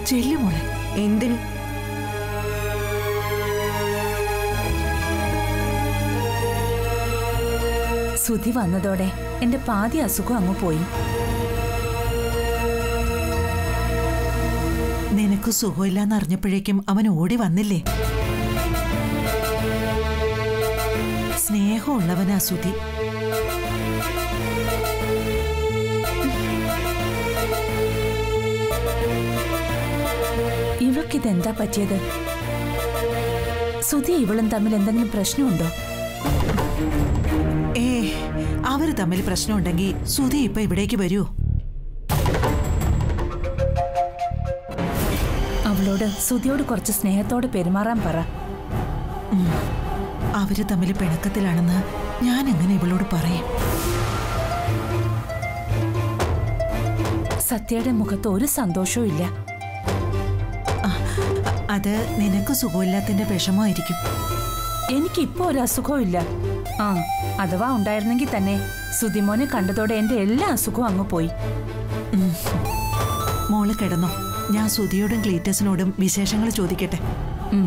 ചെല്ലു മോളെ എന്തിന് സുധി വന്നതോടെ എന്റെ പാതി അസുഖം അങ്ങ് പോയി നിനക്ക് സുഖമില്ലാന്ന് അറിഞ്ഞപ്പോഴേക്കും അവൻ ഓടി വന്നില്ലേ സ്നേഹമുള്ളവനാ സുധി ഇവൾക്കിതെന്താ പറ്റിയത് സുധി ഇവളും തമ്മിൽ എന്തെങ്കിലും പ്രശ്നമുണ്ടോ ഏ അവര് തമ്മിൽ പ്രശ്നമുണ്ടെങ്കിൽ സുധി ഇപ്പൊ ഇവിടേക്ക് വരൂ അവളോട് സുധിയോട് കുറച്ച് സ്നേഹത്തോടെ പെരുമാറാൻ പറ അവര് തമ്മിൽ പിണക്കത്തിലാണെന്ന് ഞാൻ എങ്ങനെ ഇവളോട് പറയും സത്യയുടെ മുഖത്ത് ഒരു സന്തോഷവും ഇല്ല അത് നിനക്ക് സുഖമില്ലാത്തതിന്റെ വിഷമമായിരിക്കും എനിക്കിപ്പോ ഒരു അസുഖവും ഇല്ല ആ അഥവാ ഉണ്ടായിരുന്നെങ്കിൽ തന്നെ സുധിമോനെ കണ്ടതോടെ എന്റെ എല്ലാ അസുഖവും അങ്ങ് പോയി മോള് കിടന്നോ ഞാൻ സുധിയോടും ക്ലീറ്റസിനോടും വിശേഷങ്ങൾ ചോദിക്കട്ടെ ഉം.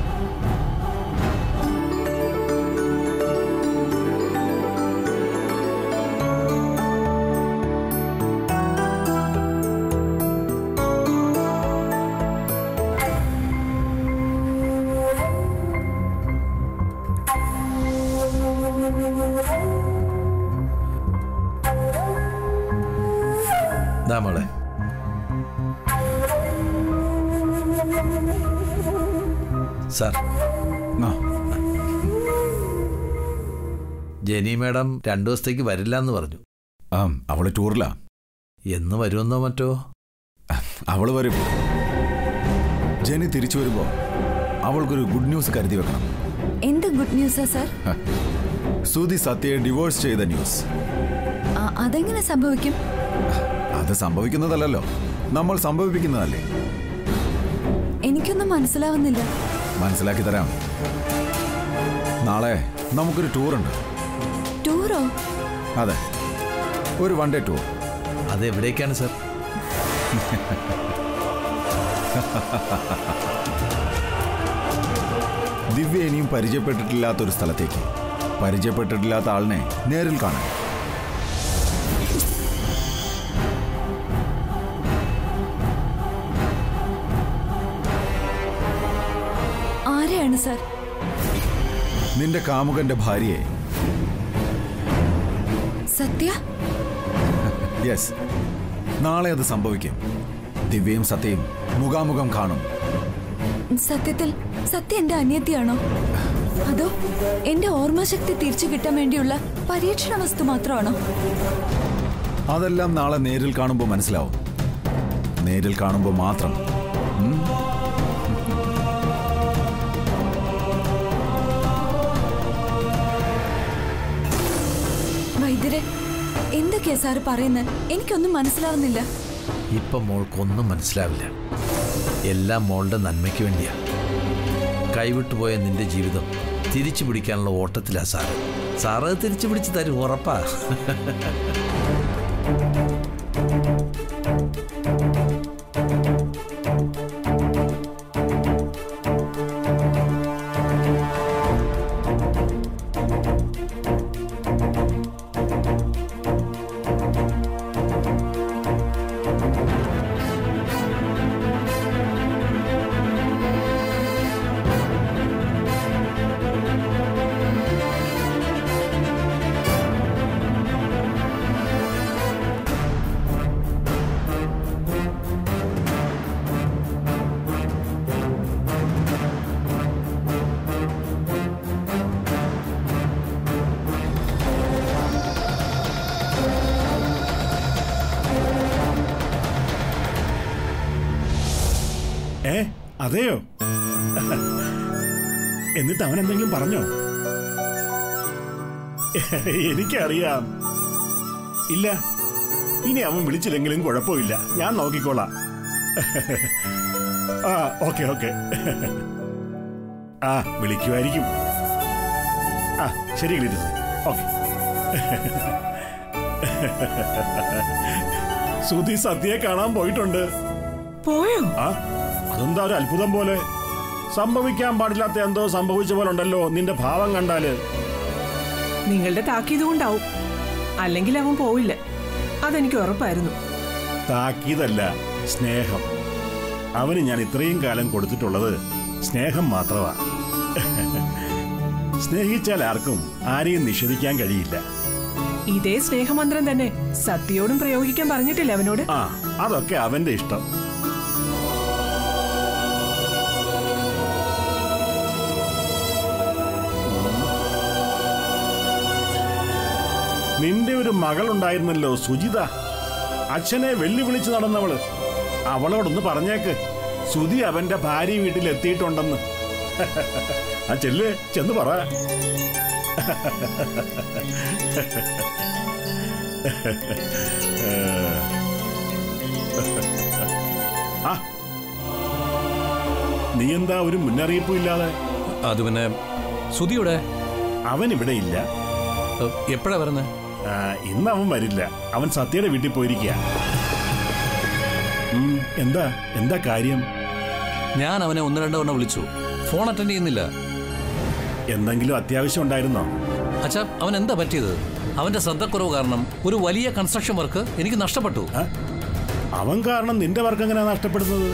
ദാ മോളെ സാർ ആ ജെനി മാഡം രണ്ടു ദിവസത്തേക്ക് വരില്ല എന്ന് പറഞ്ഞു ആ അവള് ടൂറിലാ എന്ന് വരുമെന്നോ മറ്റോ അവള് വരും ജെനി തിരിച്ചു വരുമ്പോ അവൾക്കൊരു ഗുഡ് ന്യൂസ് കരുതി വെക്കണം എന്ത് ഗുഡ് ന്യൂസാ സാർ സുധി സത്യയെ ഡിവോഴ്സ് ചെയ്ത ന്യൂസ് ആ, അതെങ്ങനെ സംഭവിക്കും അത് സംഭവിക്കുന്നതല്ലല്ലോ നമ്മൾ സംഭവിപ്പിക്കുന്നതല്ലേ എനിക്കൊന്നും മനസ്സിലാവുന്നില്ല മനസ്സിലാക്കി തരാം നാളെ നമുക്കൊരു ടൂറുണ്ട് ടൂറോ അതെ ഒരു വൺ ഡേ ടൂർ അത് എവിടേക്കാണ് സാർ ദിവ്യ ഇനിയും പരിചയപ്പെട്ടിട്ടില്ലാത്ത ഒരു സ്ഥലത്തേക്ക് പരിചയപ്പെട്ടിട്ടില്ലാത്ത ആളിനെ നേരിൽ കാണാൻ ആരെയാണ് സാർ നിന്റെ കാമുകന്റെ ഭാര്യയെ സത്യ യെസ് നാളെ അത് സംഭവിക്കും ദിവ്യയും സത്യയും മുഖാമുഖം കാണും സത്യത്തിൽ സത്യ എന്റെ അനിയത്തിയാണോ അതോ എന്റെ ഓർമ്മശക്തി തിരിച്ചു കിട്ടാൻ വേണ്ടിയുള്ള പരീക്ഷണ വസ്തു മാത്രമാണോ അതെല്ലാം നാളെ നേരിൽ കാണുമ്പോൾ മനസ്സിലാവും നേരിൽ കാണുമ്പോൾ മാത്രം ഉം? വൈദ്യരെ എന്തൊക്കെയാ സാറ് പറയുന്നത് എനിക്കൊന്നും മനസ്സിലാവുന്നില്ല ഇപ്പം മോൾക്കൊന്നും മനസ്സിലാവില്ല എല്ലാം മോളുടെ നന്മയ്ക്ക് വേണ്ടിയാ കൈവിട്ടുപോയ നിന്റെ ജീവിതം തിരിച്ചു പിടിക്കാനുള്ള ഓട്ടത്തിലാ സാറ് സാറ് അത് തിരിച്ചു പിടിച്ച് തരും ഉറപ്പാ ഏ അതെയോ എന്നിട്ട് അവൻ എന്തെങ്കിലും പറഞ്ഞോ എനിക്കറിയാം ഇല്ല ഇനി അവൻ വിളിച്ചില്ലെങ്കിലും കുഴപ്പമില്ല ഞാൻ നോക്കിക്കോളാം ആ ഓക്കെ ഓക്കെ ആ വിളിക്കുമായിരിക്കും ആ ശരി ഗ്ലീറ്റസ് ഓക്കെ സുധി സത്യയെ കാണാൻ പോയിട്ടുണ്ട് പോയോ ആ അതെന്താ ഒരു അത്ഭുതം പോലെ സംഭവിക്കാൻ പാടില്ലാത്ത എന്തോ സംഭവിച്ച പോലെ ഉണ്ടല്ലോ നിന്റെ ഭാവം കണ്ടാല് നിങ്ങളുടെ താക്കീത് കൊണ്ടാവും അല്ലെങ്കിൽ അവൻ പോവില്ല അതെനിക്ക് ഉറപ്പായിരുന്നു താക്കീതല്ല സ്നേഹം അവന് ഞാൻ ഇത്രയും കാലം കൊടുത്തിട്ടുള്ളത് സ്നേഹം മാത്രമാ സ്നേഹിച്ചാൽ ആർക്കും ആരെയും നിഷേധിക്കാൻ കഴിയില്ല ഇതേ സ്നേഹമന്ത്രം തന്നെ സത്യയോടും പ്രയോഗിക്കാൻ പറഞ്ഞിട്ടില്ല അവനോട് ആ അതൊക്കെ അവന്റെ ഇഷ്ടം നിന്റെ ഒരു മകൾ ഉണ്ടായിരുന്നല്ലോ സുജിത അച്ഛനെ വെല്ലുവിളിച്ച് നടന്നവള് അവളോടൊന്ന് പറഞ്ഞേക്ക് സുധി അവന്റെ ഭാര്യ വീട്ടിൽ എത്തിയിട്ടുണ്ടെന്ന് ആ ചെല്ല് ചെന്ന് പറ ആ നീ എന്താ ഒരു മുന്നറിയിപ്പും ഇല്ലാതെ അത് പിന്നെ സുധിയുടെ അവൻ ഇവിടെ ഇല്ല എപ്പോഴാ വരുന്നത് ആ, ഇന്ന് അവൻ വരില്ല അവൻ സത്യയുടെ വീട്ടിൽ പോയിരിക്കുക എന്താ എന്താ കാര്യം ഞാൻ അവനെ ഒന്ന് രണ്ട് തവണ വിളിച്ചു ഫോൺ അറ്റൻഡ് ചെയ്യുന്നില്ല എന്തെങ്കിലും അത്യാവശ്യം ഉണ്ടായിരുന്നോ അച്ഛാ അവൻ എന്താ പറ്റിയത് അവന്റെ ശ്രദ്ധക്കുറവ് കാരണം ഒരു വലിയ കൺസ്ട്രക്ഷൻ വർക്ക് എനിക്ക് നഷ്ടപ്പെട്ടു ആ? അവൻ കാരണം നിന്റെ വർക്ക് എങ്ങനെയാ നഷ്ടപ്പെടുന്നത്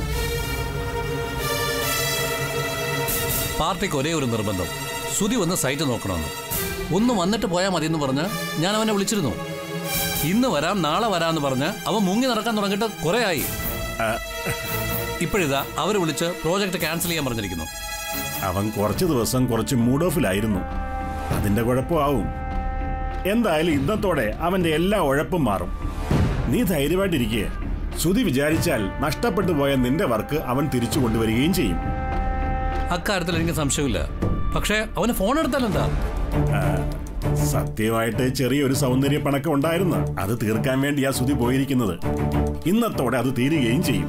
പാർട്ടിക്ക് ഒരേ ഒരു നിർബന്ധം സുധി വന്ന് സൈറ്റ് നോക്കണമെന്ന് ഒന്ന് വന്നിട്ട് പോയാൽ മതി എന്ന് പറഞ്ഞ് ഞാൻ അവനെ വിളിച്ചിരുന്നു ഇന്ന് വരാം നാളെ വരാമെന്ന് പറഞ്ഞ് അവൻ മുങ്ങി നടക്കാൻ തുടങ്ങിയിട്ട് കുറേ ആയി ആ, ഇപ്പോഴിതാ അവർ വിളിച്ച് പ്രോജക്റ്റ് ക്യാൻസൽ ചെയ്യാൻ പറഞ്ഞിരിക്കുന്നു അവൻ കുറച്ച് ദിവസം കുറച്ച് മൂഡ് ഓഫിലായിരുന്നു അതിന്റെ കുഴപ്പമാവും എന്തായാലും ഇന്നത്തോടെ അവന്റെ എല്ലാ ഉഴപ്പും മാറും നീ ധൈര്യമായിട്ടിരിക്കുക ശ്രുതി വിചാരിച്ചാൽ നഷ്ടപ്പെട്ടു പോയ നിന്റെ വർക്ക് അവൻ തിരിച്ചു കൊണ്ടുവരികയും ചെയ്യും അക്കാര്യത്തിൽ എനിക്ക് സംശയമില്ല പക്ഷേ അവന് ഫോൺ എടുത്താലെന്താ സത്യമായിട്ട് ചെറിയൊരു സൗന്ദര്യ പണക്കം ഉണ്ടായിരുന്നു അത് തീർക്കാൻ വേണ്ടിയാ ശ്രുതി പോയിരിക്കുന്നത് ഇന്നത്തോടെ അത് തീരുകയും ചെയ്യും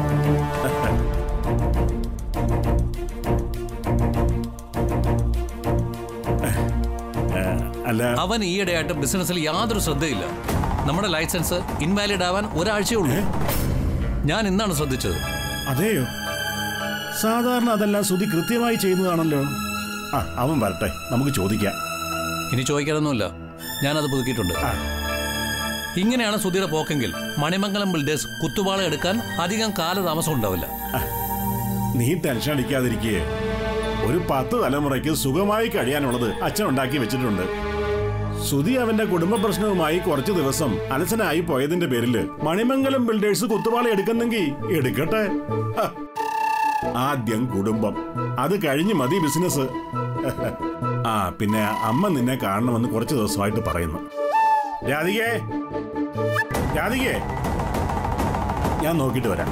ആ, അല്ല അവൻ ഈയിടെയായിട്ട് ബിസിനസ്സിൽ യാതൊരു ശ്രദ്ധയില്ല നമ്മുടെ ലൈസൻസ് ഇൻവാലിഡ് ആവാൻ ഒരാഴ്ചയേ ഉള്ളൂ ഞാൻ ഇന്നാണ് ശ്രദ്ധിച്ചത് അതെയോ സാധാരണ അതെല്ലാം ശ്രുതി കൃത്യമായി ചെയ്യുന്നതാണല്ലോ ആ അവൻ വരട്ടെ നമുക്ക് ചോദിക്കാം ഇനി ചോദിക്കാനൊന്നുമില്ല ഞാനത് പുതുക്കിയിട്ടുണ്ട് ഇങ്ങനെയാണ് സുധിയുടെ പോക്കെങ്കിൽ മണിമംഗലം ബിൽഡേഴ്സ് കുത്തുവാള എടുക്കാൻ അധികം കാലതാമസം ഉണ്ടാവില്ല നീ ടെൻഷൻ അടിക്കാതിരിക്കേ ഒരു പത്ത് തലമുറയ്ക്ക് സുഖമായി കഴിയാനുള്ളത് അച്ഛൻ ഉണ്ടാക്കി വെച്ചിട്ടുണ്ട് സുധി അവന്റെ കുടുംബ പ്രശ്നവുമായി കുറച്ചു ദിവസം അലസനായി പോയതിന്റെ പേരില് മണിമംഗലം ബിൽഡേഴ്സ് കുത്തുപാള എടുക്കുന്നെങ്കിൽ എടുക്കട്ടെ ഹ. ആദ്യം കുടുംബം അത് കഴിഞ്ഞ് മതി ബിസിനസ് ആ പിന്നെ അമ്മ നിന്നെ കാണണമെന്ന് കുറച്ച് ദിവസമായിട്ട് പറയുന്നു രാധികേ രാധികേ ഞാൻ നോക്കിയിട്ട് വരാം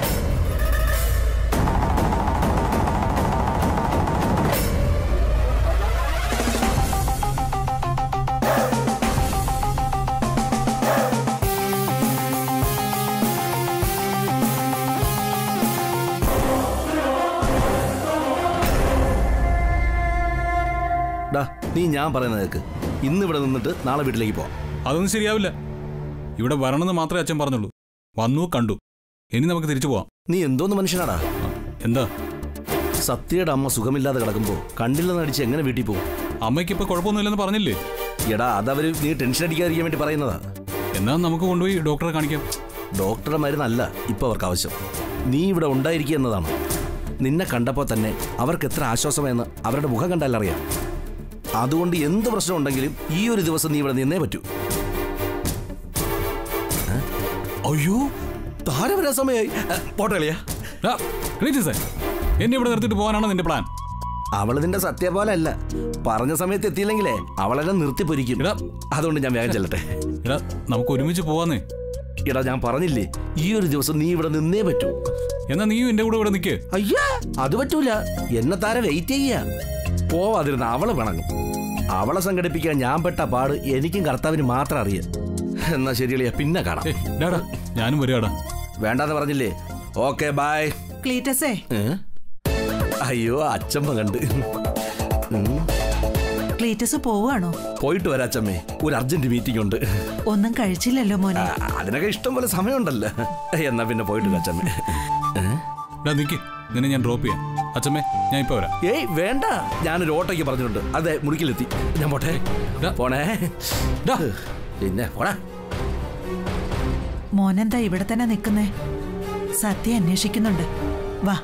ഡാ നീ ഞാൻ പറയുന്നത് കേക്ക് ഇന്ന് ഇവിടെ നിന്നിട്ട് നാളെ വീട്ടിലേക്ക് പോവാം അതൊന്നും ശരിയാവില്ല ഇവിടെ വരണമെന്ന് മാത്രമേ അച്ഛൻ പറഞ്ഞുള്ളൂ വന്നു കണ്ടു ഇനി നമുക്ക് തിരിച്ചു പോവാം നീ എന്തോന്ന് മനുഷ്യനാടാ എന്താ സത്യയുടെ അമ്മ സുഖമില്ലാതെ കിടക്കുമ്പോ കണ്ടില്ലെന്ന് അടിച്ച് എങ്ങനെ വീട്ടിൽ പോകും അമ്മയ്ക്ക് ഇപ്പൊ കുഴപ്പമൊന്നുമില്ലെന്ന് പറഞ്ഞില്ലേ എടാ അതവര് നീ ടെൻഷൻ അടിക്കാതിരിക്കാൻ വേണ്ടി പറയുന്നതാ എന്നാ നമുക്ക് കൊണ്ടുപോയി ഡോക്ടറെ കാണിക്കാം ഡോക്ടറുടെ മരുന്നല്ല ഇപ്പൊ അവർക്ക് ആവശ്യം നീ ഇവിടെ ഉണ്ടായിരിക്കുക എന്നതാണ് നിന്നെ കണ്ടപ്പോൾ തന്നെ അവർക്ക് എത്ര ആശ്വാസമെന്ന് അവരുടെ മുഖം കണ്ടാൽ അറിയാം അതുകൊണ്ട് എന്ത് പ്രശ്നം ഉണ്ടെങ്കിലും ഈ ഒരു ദിവസം നീ ഇവിടെ നിന്നേ പറ്റൂ ഏ? അയ്യോ താരം വരാൻ സമയമായി ഏ, പോട്ടെ കളിയാ ഡാ, ക്ലീറ്റസേ, എന്നെ ഇവിടെ നിർത്തിയിട്ട് പോകാനാണോ നിന്റെ പ്ലാൻ അവള് നിന്റെ സത്യ പോലെ അല്ല പറഞ്ഞ സമയത്ത് എത്തിയില്ലെങ്കിലേ അവളെല്ലാം നിർത്തി പൊരിക്കും എടാ. അതുകൊണ്ട് ഞാൻ വേഗം ചെല്ലട്ടെ എടാ നമുക്ക് ഒരുമിച്ച് പോവാന്നേ എടാ ഞാൻ പറഞ്ഞില്ലേ ഈ ഒരു ദിവസം നീ ഇവിടെ നിന്നേ പറ്റൂ എന്നാ നീയും എന്റെ കൂടെ ഇവിടെ നിൽക്കേ അയ്യാ അത് പറ്റൂല എന്നെ താര വെയിറ്റ് ചെയ്യാ പോവാതിരുന്ന അവള് പിണങ്ങും അവളെ സംഘടിപ്പിക്കാൻ ഞാൻ പെട്ട പാട് എനിക്കും കർത്താവിന് മാത്രം അറിയാം എന്നാ ശരിയളിയ പിന്നെ കാണാം ഡാടാ ഞാനും വരികടാ വേണ്ടാന്ന് പറഞ്ഞില്ലേ ഓക്കെ ബൈ ക്ലീറ്റസേ അയ്യോ അച്ചമ്മ കണ്ട് ഉം. ക്ലീറ്റസ് പോവാണോ പോയിട്ട് വരാ അച്ചമ്മേ ഒരു അർജന്റ് മീറ്റിംഗ് ഉണ്ട് ഒന്നും കഴിച്ചില്ലല്ലോ മോനെ ആ, അതിനൊക്കെ ഇഷ്ടം പോലെ സമയമുണ്ടല്ലോ എന്നാ പിന്നെ പോയിട്ട് വരാം അച്ചമ്മേ ഏ? ഡാ നിക്ക് നിന്നെ ഞാൻ ഡ്രോപ്പ് ചെയ്യാം അച്ഛമ്മേ ഞാൻ ഇപ്പൊ വരാം ഏയ് വേണ്ട ഞാനൊരു ഓട്ടോയ്ക്ക് പറഞ്ഞിട്ടുണ്ട് അതെ മുറിക്കിലെത്തി ഞാൻ പോട്ടെ പോണേ പിന്നെ പോടാ മോനെന്താ ഇവിടെ തന്നെ നിൽക്കുന്നേ സത്യ അന്വേഷിക്കുന്നുണ്ട് വാ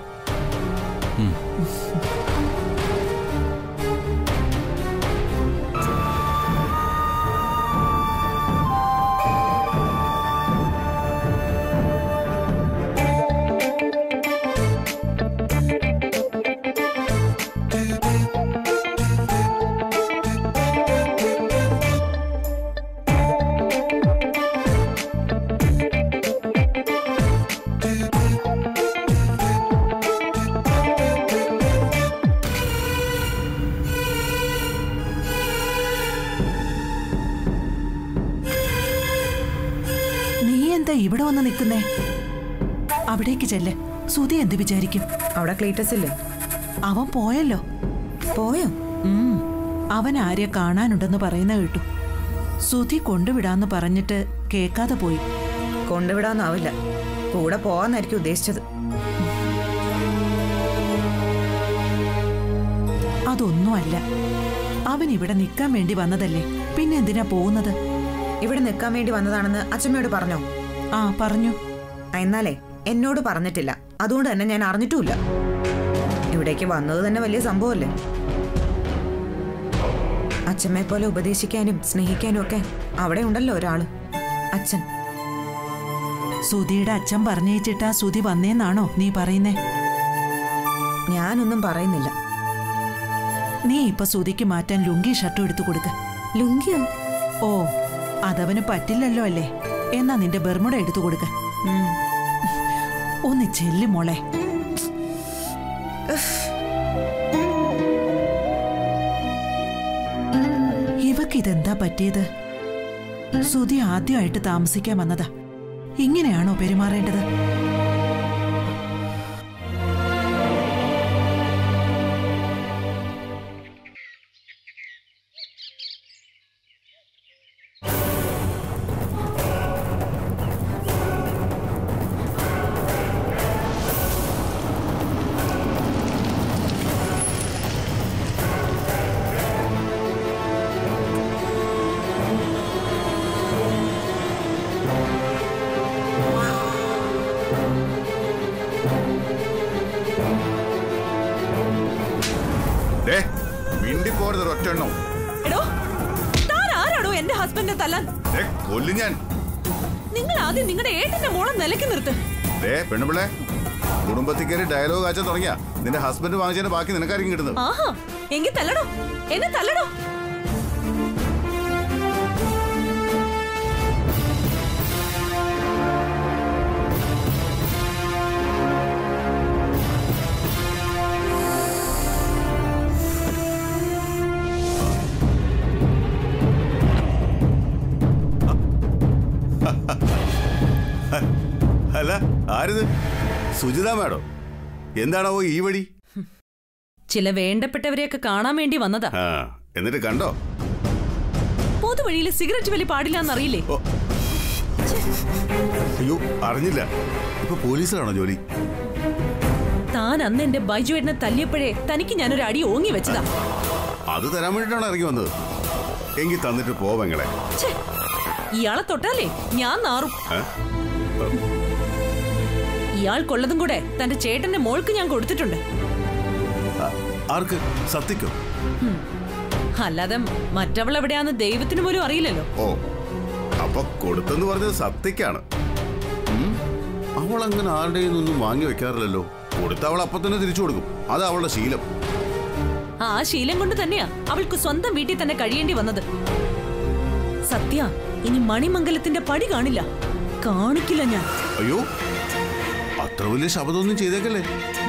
നീ എന്താ ഇവിടെ വന്ന് നിൽക്കുന്നേ അവിടേക്ക് ചെല്ല് സുധി എന്ത് വിചാരിക്കും അവിടെ ക്ലീറ്റസ് ഇല്ലേ അവൻ പോയല്ലോ പോയോ ഉം. അവൻ ആര്യ കാണാനുണ്ടെന്ന് പറയുന്ന കേട്ടു സുധി കൊണ്ടുവിടാന്ന് പറഞ്ഞിട്ട് കേക്കാതെ പോയി കൊണ്ടുവിടാന്നാവില്ല കൂടെ പോവാന്നായിരിക്കും ഉദ്ദേശിച്ചത് അതൊന്നുമല്ല അവൻ ഇവിടെ നിൽക്കാൻ വേണ്ടി വന്നതല്ലേ പിന്നെ എന്തിനാ പോകുന്നത് ഇവിടെ നിൽക്കാൻ വേണ്ടി വന്നതാണെന്ന് അച്ഛമ്മയോട് പറഞ്ഞോ ആ പറഞ്ഞു എന്നാലേ എന്നോട് പറഞ്ഞിട്ടില്ല അതുകൊണ്ട് തന്നെ ഞാൻ അറിഞ്ഞിട്ടുമില്ല ഇവിടേക്ക് വന്നത് തന്നെ വലിയ സംഭവമല്ലേ അച്ഛമ്മയെ പോലെ ഉപദേശിക്കാനും സ്നേഹിക്കാനും ഒക്കെ അവിടെ ഉണ്ടല്ലോ ഒരാള് അച്ഛൻ സുധിയുടെ അച്ഛൻ പറഞ്ഞേച്ചിട്ടാ സുധി വന്നേന്നാണോ നീ പറയുന്നേ ഞാനൊന്നും പറയുന്നില്ല നീ ഇപ്പൊ സുധിക്ക് മാറ്റാൻ ലുങ്കി ഷർട്ടും എടുത്തു കൊടുക്ക ലുങ്കിയോ ഓ അതവന് പറ്റില്ലല്ലോ അല്ലേ എന്നാ നിന്റെ ബെർമുട എടുത്തു കൊടുക്ക ഉം. ഒന്ന് ചെല്ലു മോളെ ഇവക്കിതെന്താ പറ്റിയത് സുധി ആദ്യമായിട്ട് താമസിക്കാൻ വന്നതാ ഇങ്ങനെയാണോ പെരുമാറേണ്ടത് ദേ, മിണ്ടി പോരുത് ഒറ്റെണ്ണോ എടോ താൻ ആരാടോ എന്റെ ഹസ്ബൻഡിനെ തല്ലാൻ ദേ, കൊല്ലും ഞാൻ നിങ്ങൾ ആദ്യം നിങ്ങളുടെ ഏട്ടന്റെ മോളെ നിലയ്ക്ക് നിർത്ത് ദേ പെണ്ണുപിള്ളേ കുടുംബത്തിൽ കയറി ഡയലോഗ് കാച്ചാൻ തുടങ്ങിയ നിന്റെ ഹസ്ബൻഡ് വാങ്ങിച്ചതിന്റെ ബാക്കി നിനക്കായിരിക്കും കിട്ടുന്നത് ആഹാ എങ്കിൽ തല്ലടോ എന്നെ തല്ലടോ അല്ല ആരിത് സുജിത മാഡം എന്താണോ ഈ വഴി ചില വേണ്ടപ്പെട്ടവരെയൊക്കെ കാണാൻ വേണ്ടി വന്നതാ ആ എന്നിട്ട് കണ്ടോ പൊതുവഴിയിൽ സിഗരറ്റ് വലി പാടില്ലാന്നറിയില്ലേ അയ്യോ അറിഞ്ഞില്ല ഇപ്പൊ പോലീസിലാണോ ജോലി താൻ അന്ന് എന്റെ ബൈജുവേട്ടനെ തല്ലിയപ്പോഴേ തനിക്ക് ഞാനൊരു അടി ഓങ്ങി വെച്ചതാ അത് തരാൻ വേണ്ടിയിട്ടാണ് ഇറങ്ങി വന്നത് എങ്കിൽ തന്നിട്ട് പോവങ്ങളെ ഛേ, ഇയാളെ തൊട്ടാലേ ഞാൻ നാറും ഇയാൾക്കുള്ളതും കൂടെ തന്റെ ചേട്ടന്റെ മോൾക്ക് ഞാൻ കൊടുത്തിട്ടുണ്ട് ആർക്ക് സത്യക്കോ ഹും. അല്ലാതെ മറ്റവൾ എവിടെയാന്ന് ദൈവത്തിന് പോലും അറിയില്ലല്ലോ ഓ അപ്പൊ കൊടുത്തെന്ന് പറഞ്ഞത് സത്യക്കാണ് ഉം, അവൾ അങ്ങനെ ആരുടെയും ഒന്നും വാങ്ങി വെക്കാറില്ലല്ലോ കൊടുത്ത അവൾ അപ്പൊ തന്നെ തിരിച്ചു കൊടുക്കും അത് അവളുടെ ശീലം ആ ശീലം കൊണ്ട് തന്നെയാ അവൾക്ക് സ്വന്തം വീട്ടിൽ തന്നെ കഴിയേണ്ടി വന്നത് സത്യ ഇനി മണിമംഗലത്തിന്റെ പടി കാണില്ല കാണിക്കില്ല ഞാൻ അയ്യോ അത്ര വലിയ ശബ്ദമൊന്നും ചെയ്തേക്കല്ലേ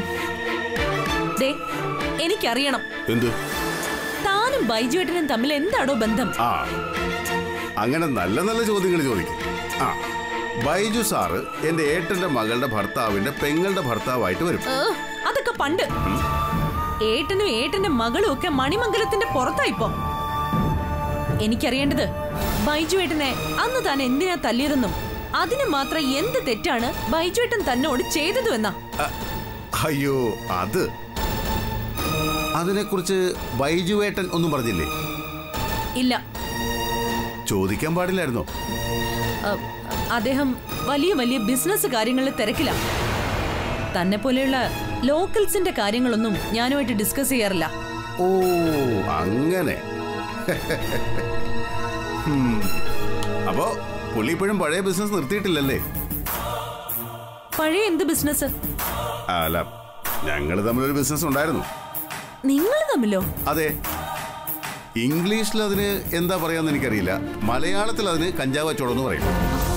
ദേ എനിക്കറിയണം എന്ത് താനും ബൈജുവേട്ടനും തമ്മിൽ എന്താടോ ബന്ധം ആ അങ്ങനെ നല്ല നല്ല ചോദ്യങ്ങൾ ചോദിക്കും ആ ബൈജു സാറ് എന്റെ ഏട്ടന്റെ മകളുടെ ഭർത്താവിന്റെ പെങ്ങളുടെ ഭർത്താവായിട്ട് വരും ഏ, അതൊക്കെ പണ്ട് ഏട്ടനും ഏട്ടന്റെ മകളും ഒക്കെ മണിമംഗലത്തിന്റെ പുറത്താ ഇപ്പൊ എനിക്കറിയേണ്ടത് ബൈജുവേട്ടനെ അന്ന് താൻ എന്തിനാ തല്ലിയതെന്നും അതിന് മാത്രം എന്ത് തെറ്റാണ് ബൈജുവേട്ടൻ തന്നോട് ചെയ്തതുവെന്നാ അയ്യോ അത് അതിനെക്കുറിച്ച് ബൈജുവേട്ടൻ ഒന്നും പറഞ്ഞില്ലേ ഇല്ല ചോദിക്കാൻ പാടില്ലായിരുന്നോ അ, അദ്ദേഹം വലിയ വലിയ ബിസിനസ് കാര്യങ്ങളിൽ തിരക്കില്ല തന്നെ പോലെയുള്ള ലോക്കൽസിന്റെ കാര്യങ്ങളൊന്നും ഞാനുമായിട്ട് ഡിസ്കസ് ചെയ്യാറില്ല ഓ അങ്ങനെ ഹും. അപ്പോ പുള്ളി ഇപ്പോഴും പഴയ ബിസിനസ് നിർത്തിയിട്ടില്ലല്ലേ പഴയ എന്ത് ബിസിനസ് അല്ല ഞങ്ങൾ തമ്മിലൊരു ബിസിനസ് ഉണ്ടായിരുന്നു നിങ്ങൾ തമ്മിലോ അതെ ഇംഗ്ലീഷിൽ അതിന് എന്താ പറയാന്ന് എനിക്കറിയില്ല മലയാളത്തിൽ അതിന് കഞ്ചാവ് കച്ചവടം എന്ന് പറയും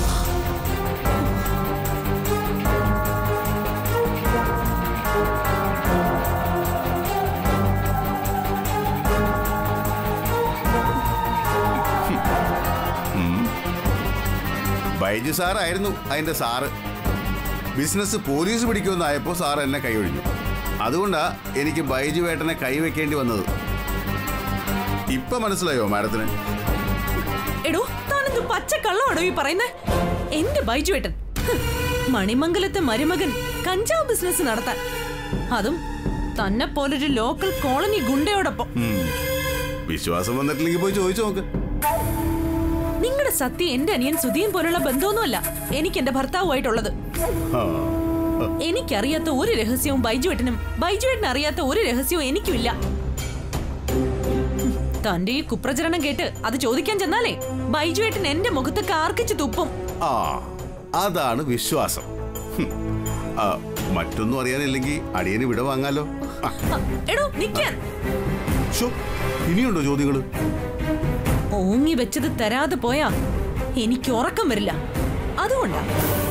ഉം. ബൈജു സാറായിരുന്നു അതിന്റെ സാറ് ബിസിനസ് പോലീസ് പിടിക്കുമെന്നായപ്പോൾ സാർ എന്നെ കൈയൊഴിഞ്ഞു അതുകൊണ്ടാ എനിക്ക് ബൈജു വേട്ടനെ കൈവയ്ക്കേണ്ടി വന്നത് ഇപ്പൊ മനസ്സിലായോ മാഡത്തിന് എടോ താനെന്ത് പച്ച കള്ളമാണോ ഈ പറയുന്നേ എന്റെ ബൈജുവേട്ടൻ ഹ്, മണിമംഗലത്തെ മരുമകൻ കഞ്ചാവ് ബിസിനസ് നടത്താൻ അതും തന്നെ പോലൊരു ലോക്കൽ കോളനി ഗുണ്ടയോടൊപ്പം ഉം. വിശ്വാസം വന്നിട്ടില്ലെങ്കിൽ പോയി ചോദിച്ചു നോക്ക് നിങ്ങളുടെ സത്യം എന്റെ അനിയൻ സുധീൻ പോലുള്ള ബന്ധമൊന്നുമല്ല എനിക്ക് എന്റെ ഭർത്താവുമായിട്ടുള്ളത് ആ. എനിക്കറിയാത്ത ഒരു രഹസ്യവും ബൈജുവേട്ടനും ബൈജുവേട്ടൻ അറിയാത്ത ഒരു രഹസ്യവും എനിക്കുമില്ല ഉം, തന്റെ ഈ കുപ്രചരണം കേട്ട് അത് ചോദിക്കാൻ ചെന്നാലേ ബൈജുവേട്ടൻ എന്റെ മുഖത്ത് കാർക്കിച്ച് തുപ്പും ആ അതാണ് വിശ്വാസം ഹും. ആ, മറ്റൊന്നും അറിയാനില്ലെങ്കിൽ അടിയന് വിട വാങ്ങാലോ ആ, ഹ, എടോ നിക്കാൻ ശ്ശോ, ഇനിയുണ്ടോ ചോദ്യങ്ങള് ഓങ്ങി വെച്ചത് തരാതെ പോയാ എനിക്ക് ഉറക്കം വരില്ല അതുകൊണ്ടാ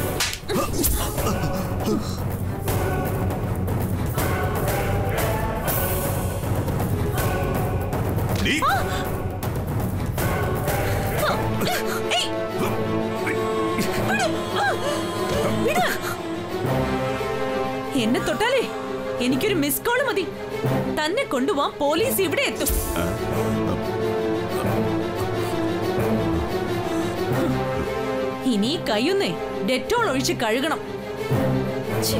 നീ ഏയ്! വിട്! ആ! വിട്! എന്നെ തൊട്ടാലേ എനിക്കൊരു മിസ് കോൾ മതി തന്നെ കൊണ്ടുപോവാൻ പോലീസ് ഇവിടെ എത്തും ഇനി ഈ കൈയൊന്നേ ഡെറ്റോൾ ഒഴിച്ച് കഴുകണം ഛി.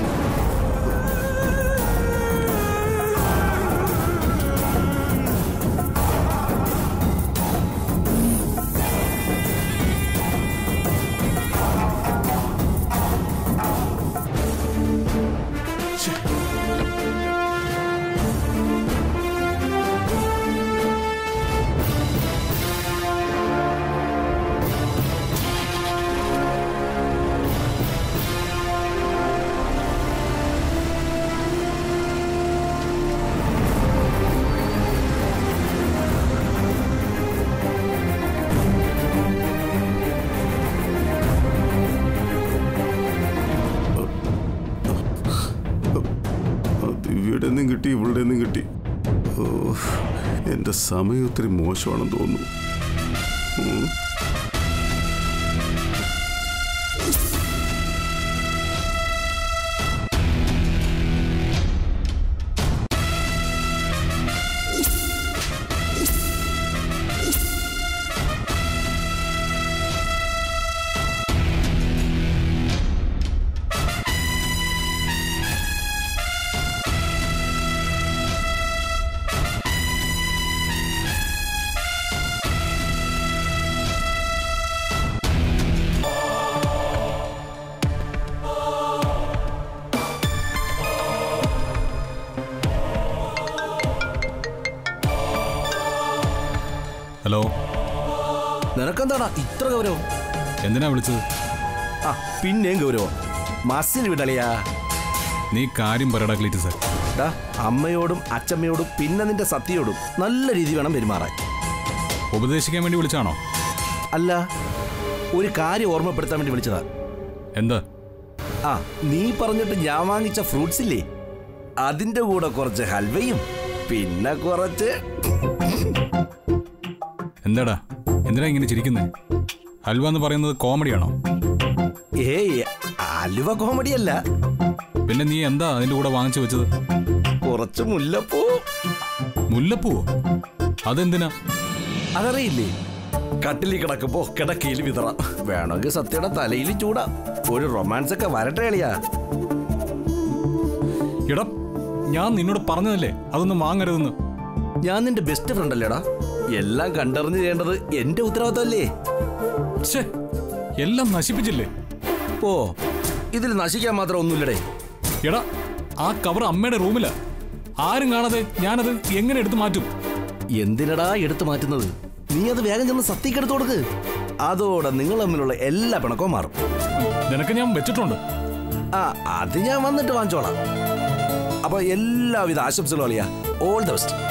ദിവ്യയുടെ നിന്നും കിട്ടി ഇവളുടെ നിന്നും കിട്ടി ഓ എന്റെ സമയം ഒത്തിരി മോശമാണെന്ന് തോന്നുന്നു ഉം. ഹലോ നിനക്കെന്താടാ ഇത്ര ഗൗരവം എന്തിനാ വിളിച്ചത് ആ പിന്നെയും ഗൗരവം മസിൽ വിടളിയാ നീ കാര്യം പറയടാ ക്ലീറ്റസ് ടാ അമ്മയോടും അച്ചമ്മയോടും പിന്നെ നിന്റെ സത്യയോടും നല്ല രീതി വേണം പെരുമാറാൻ ഉപദേശിക്കാൻ വേണ്ടി വിളിച്ചാണോ അല്ല ഒരു കാര്യം ഓർമ്മപ്പെടുത്താൻ വേണ്ടി വിളിച്ചതാ എന്താ ആ നീ പറഞ്ഞിട്ട് ഞാൻ വാങ്ങിച്ച ഫ്രൂട്ട്സ് ഇല്ലേ അതിന്റെ കൂടെ കുറച്ച് ഹൽവയും പിന്നെ കുറച്ച് എന്താടാ എന്തിനാ ഇങ്ങനെ ചിരിക്കുന്നേ ഹൽവ എന്ന് പറയുന്നത് കോമഡിയാണോ ഏയ് അലുവ കോമഡി അല്ല പിന്നെ നീ എന്താ അതിന്റെ കൂടെ വാങ്ങിച്ചു വെച്ചത് കുറച്ച് മുല്ലപ്പൂ മുല്ലപ്പൂവോ അതെന്തിനാ അതറിയില്ലേ കട്ടിലിൽ കിടക്കുമ്പോ കിടക്കയിൽ വിതറ വേണമെങ്കിൽ സത്യയുടെ തലയിൽ ചൂടാ ഒരു റൊമാൻസ് ഒക്കെ വരട്ടെ എളിയാ എടാ ഞാൻ നിന്നോട് പറഞ്ഞതല്ലേ അതൊന്നും വാങ്ങരുതെന്ന് ഞാൻ നിന്റെ ബെസ്റ്റ് ഫ്രണ്ട് അല്ലേടാ എല്ലാം കണ്ടറിഞ്ഞ് ചെയ്യേണ്ടത് എന്റെ ഉത്തരവാദിത്തമല്ലേ ഛേ എല്ലാം നശിപ്പിച്ചില്ലേ ഓ ഇതിൽ നശിക്കാൻ മാത്രം ഒന്നുമില്ലടേ എടാ ആ കവർ അമ്മയുടെ റൂമിലാ ആരും കാണാതെ ഞാനത് എങ്ങനെ എടുത്തു മാറ്റും എന്തിനടാ എടുത്തു മാറ്റുന്നത് നീ അത് വേഗം ചെന്ന് സത്യക്ക് എടുത്തു കൊടുക്ക് അതോടെ നിങ്ങൾ തമ്മിലുള്ള എല്ലാ പിണക്കവും മാറും നിനക്ക് ഞാൻ വെച്ചിട്ടുണ്ട് ആ അത് ഞാൻ വന്നിട്ട് വാങ്ങിച്ചോളാം അപ്പൊ എല്ലാവിധ ആശംസകളും അളിയാ ഓൾ ദ ബെസ്റ്റ്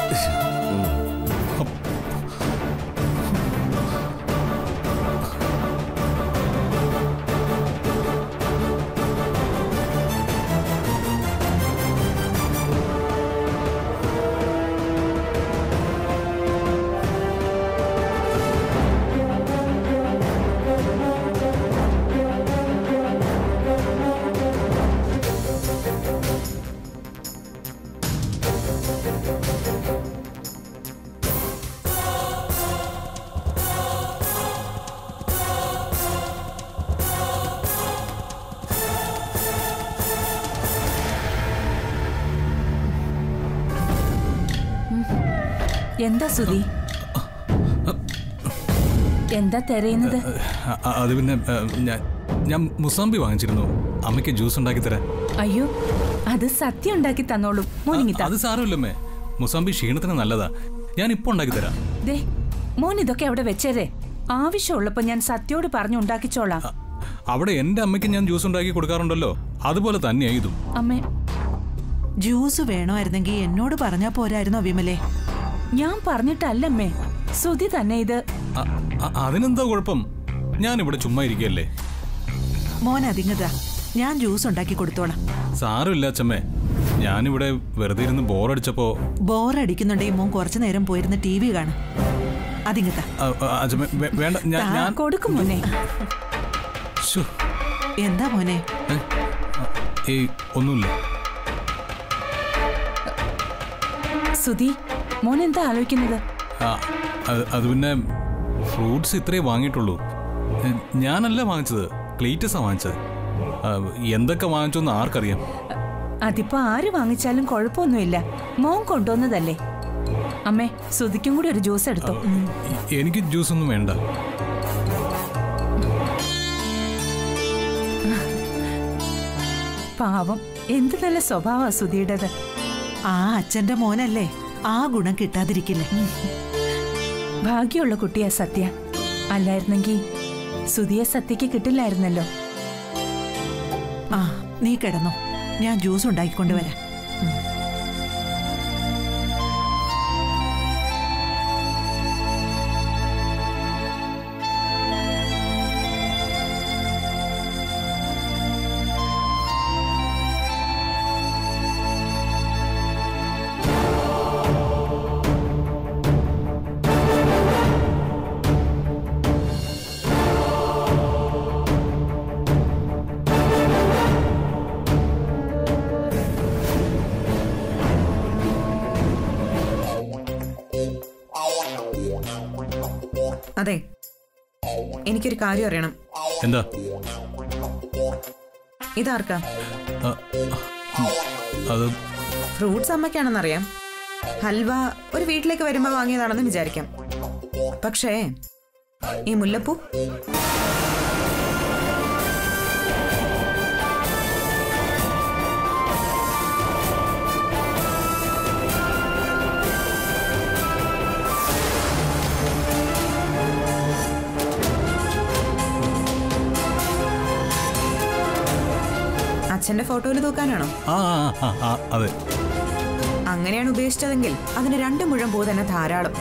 എന്താ സുധി എന്താ തിരയുന്നത് അ- അ- അത് പിന്നെ ഏ, ഞാൻ ഞാൻ മുസാമ്പി വാങ്ങിച്ചിരുന്നു അമ്മയ്ക്ക് ജ്യൂസ് ഉണ്ടാക്കി തരാൻ അയ്യോ അത് സത്യം ഉണ്ടാക്കി തന്നോളും മോനിങ്ങി അത് സാരമില്ലമ്മേ മുസാമ്പി ക്ഷീണത്തിന് നല്ലതാ ഞാൻ ഇപ്പൊ ഉണ്ടാക്കി തരാം ദേ മോൻ ഇതൊക്കെ അവിടെ വെച്ചേരെ ആവശ്യമുള്ളപ്പോ ഞാൻ സത്യോട് പറഞ്ഞു ഉണ്ടാക്കിച്ചോളാം അവിടെ എന്റെ അമ്മയ്ക്ക് ഞാൻ ജ്യൂസ് ഉണ്ടാക്കി കൊടുക്കാറുണ്ടല്ലോ അതുപോലെ തന്നെയാ ഇതും അമ്മേ ജ്യൂസ് വേണമായിരുന്നെങ്കിൽ എന്നോട് പറഞ്ഞാ പോരായിരുന്നോ വിമലേ ഞാൻ പറഞ്ഞിട്ടല്ലമ്മേ സുധി തന്നെ ഇത് അ- അ- അതിനെന്താ കുഴപ്പം ഞാൻ ഇവിടെ ചുമ്മാ ഇരിക്കുകയല്ലേ മോൻ അതിങ്ങതാ ഞാൻ ജ്യൂസ് ഉണ്ടാക്കി കൊടുത്തോളാം സാരമില്ല അച്ഛമ്മേ ഞാനിവിടെ വെറുതെ ഇരുന്ന് ബോറടിച്ചപ്പോ ബോറടിക്കുന്നുണ്ടെങ്കിൽ മോൻ കുറച്ചു നേരം പോയിരുന്ന് ടി വി കാണും അതിങ്ങതാ അ, അ, അച്ഛമ്മേ വേ- വേണ്ട ഞാൻ ഞാൻ കൊടുക്കും മോനെ ശ്ശോ, എന്താ മോനെ ഏയ് ഒന്നുമില്ല സുധി മോൻ എന്താ ആലോചിക്കുന്നത് ആ, അത് അത് പിന്നെ ഫ്രൂട്ട്സ് ഇത്രേ വാങ്ങിയിട്ടുള്ളൂ എ, ഞാനല്ല വാങ്ങിച്ചത് ക്ലീറ്റസാ വാങ്ങിച്ചത് ആ, എന്തൊക്കെ വാങ്ങിച്ചോന്ന് ആർക്കറിയാം അതിപ്പോ ആര് വാങ്ങിച്ചാലും കുഴപ്പമൊന്നുമില്ല മോൻ കൊണ്ടുവന്നതല്ലേ അമ്മേ സുധിക്കും കൂടി ഒരു ജ്യൂസ് എടുത്തോ എ- എനിക്ക് ജ്യൂസ് ഒന്നും വേണ്ട പാവം എന്ത് നല്ല സ്വഭാവ സുധിയുടേത് ആ അച്ഛന്റെ മോനല്ലേ ആ ഗുണം കിട്ടാതിരിക്കില്ല ഭാഗ്യമുള്ള കുട്ടിയാ സത്യ അല്ലായിരുന്നെങ്കിൽ സുധിയെ സത്യക്ക് കിട്ടില്ലായിരുന്നല്ലോ ആ നീ കിടന്നോ ഞാൻ ജ്യൂസ് ഉണ്ടാക്കിക്കൊണ്ടുവരാം അതെ എനിക്കൊരു കാര്യം അറിയണം എന്താ ഇതാർക്കാ ആ, ഉം, അത് ഫ്രൂട്ട്സ് അമ്മയ്ക്കാണെന്നറിയാം ഹൽവ ഒരു വീട്ടിലേക്ക് വരുമ്പോൾ വാങ്ങിയതാണെന്ന് വിചാരിക്കാം പക്ഷേ ഈ മുല്ലപ്പൂ അച്ഛന്റെ ഫോട്ടോയിൽ തൂക്കാനാണോ ആ ആ, ആ, ആ, അതെ അങ്ങനെയാണ് ഉദ്ദേശിച്ചതെങ്കിൽ അതിന് രണ്ട് മുഴം പൂ തന്നെ ധാരാളം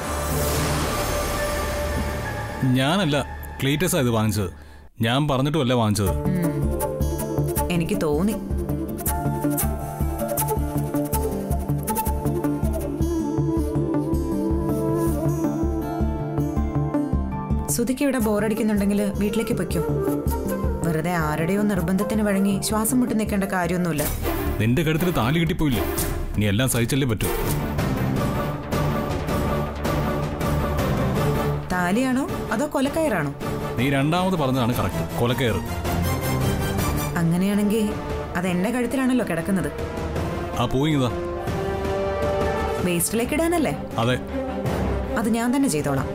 ഞാനല്ല ക്ലീറ്റസാ ഇത് വാങ്ങിച്ചത് ഞാൻ പറഞ്ഞിട്ടുമല്ല വാങ്ങിച്ചത് എനിക്ക് തോന്നി സുധിക്ക് ഇവിടെ ബോറടിക്കുന്നുണ്ടെങ്കിൽ വീട്ടിലേക്ക് പൊയ്ക്കോ വെറുതെ ആരുടെയോ നിർബന്ധത്തിന് വഴങ്ങി ശ്വാസം മുട്ടി നിൽക്കേണ്ട കാര്യമൊന്നുമില്ല നിന്റെ കഴുത്തിൽ താലി കിട്ടിപ്പോയില്ലേ നീ എല്ലാം സഹിച്ചല്ലേ പറ്റൂ താലിയാണോ അതോ കൊലക്കയറാണോ നീ രണ്ടാമത് പറഞ്ഞതാണ് കറക്റ്റ് കൊലക്കയറ് അങ്ങനെയാണെങ്കിൽ അത് എന്റെ കഴുത്തിലാണല്ലോ കിടക്കുന്നത് ആ പോയിങ്ങതാ വേസ്റ്റിലേക്ക് ഇടാനല്ലേ അതെ അത് ഞാൻ തന്നെ ചെയ്തോളാം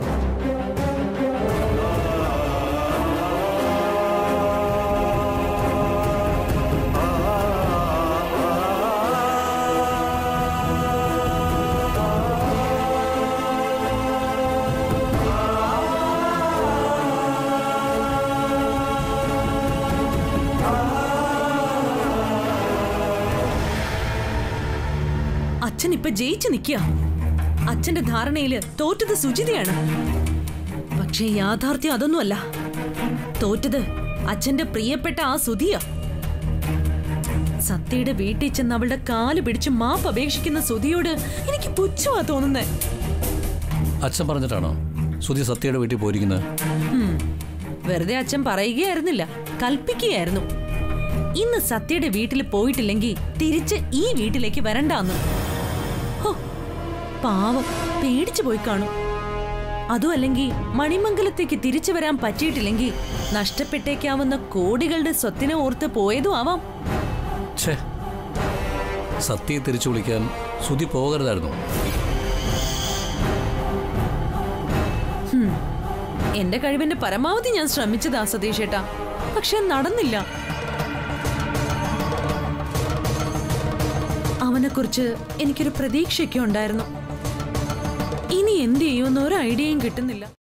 അച്ഛൻ ഇപ്പൊ ജയിച്ചു നിൽക്കുക അച്ഛന്റെ ധാരണയില് തോറ്റത് സുജിതയാണ് പക്ഷേ യാഥാർത്ഥ്യം അതൊന്നുമല്ല തോറ്റത് അച്ഛന്റെ പ്രിയപ്പെട്ട ആ സുധിയ സത്യയുടെ വീട്ടിൽ ചെന്ന് അവളുടെ കാല് പിടിച്ച് മാപ്പ് അപേക്ഷിക്കുന്ന സുധിയോട് എനിക്ക് പുച്ഛമാ തോന്നുന്നേ അച്ഛൻ പറഞ്ഞിട്ടാണോ സുധി സത്യയുടെ വീട്ടിൽ പോയിരിക്കുന്നത് ഉം. വെറുതെ അച്ഛൻ പറയുകയായിരുന്നില്ല കൽപ്പിക്കുകയായിരുന്നു ഇന്ന് സത്യയുടെ വീട്ടിൽ പോയിട്ടില്ലെങ്കിൽ തിരിച്ച് ഈ വീട്ടിലേക്ക് വരണ്ടാന്ന് ഹോ, പാവം പേടിച്ചു പോയി കാണും അതും അല്ലെങ്കിൽ മണിമംഗലത്തേക്ക് തിരിച്ചു വരാൻ പറ്റിയിട്ടില്ലെങ്കിൽ നഷ്ടപ്പെട്ടേക്കാവുന്ന കോടികളുടെ സ്വത്തിനെ ഓർത്ത് പോയതും ആവാം ഛേ സത്യയെ തിരിച്ചു വിളിക്കാൻ സുധി പോകരുതായിരുന്നു ഹും. എന്റെ കഴിവിന്റെ പരമാവധി ഞാൻ ശ്രമിച്ചതാ സതീഷേട്ടാ പക്ഷെ നടന്നില്ല അവനെക്കുറിച്ച് എനിക്കൊരു പ്രതീക്ഷയൊക്കെ ഉണ്ടായിരുന്നു ഇനി എന്ത് ചെയ്യുമെന്ന് ഒരു ഐഡിയയും കിട്ടുന്നില്ല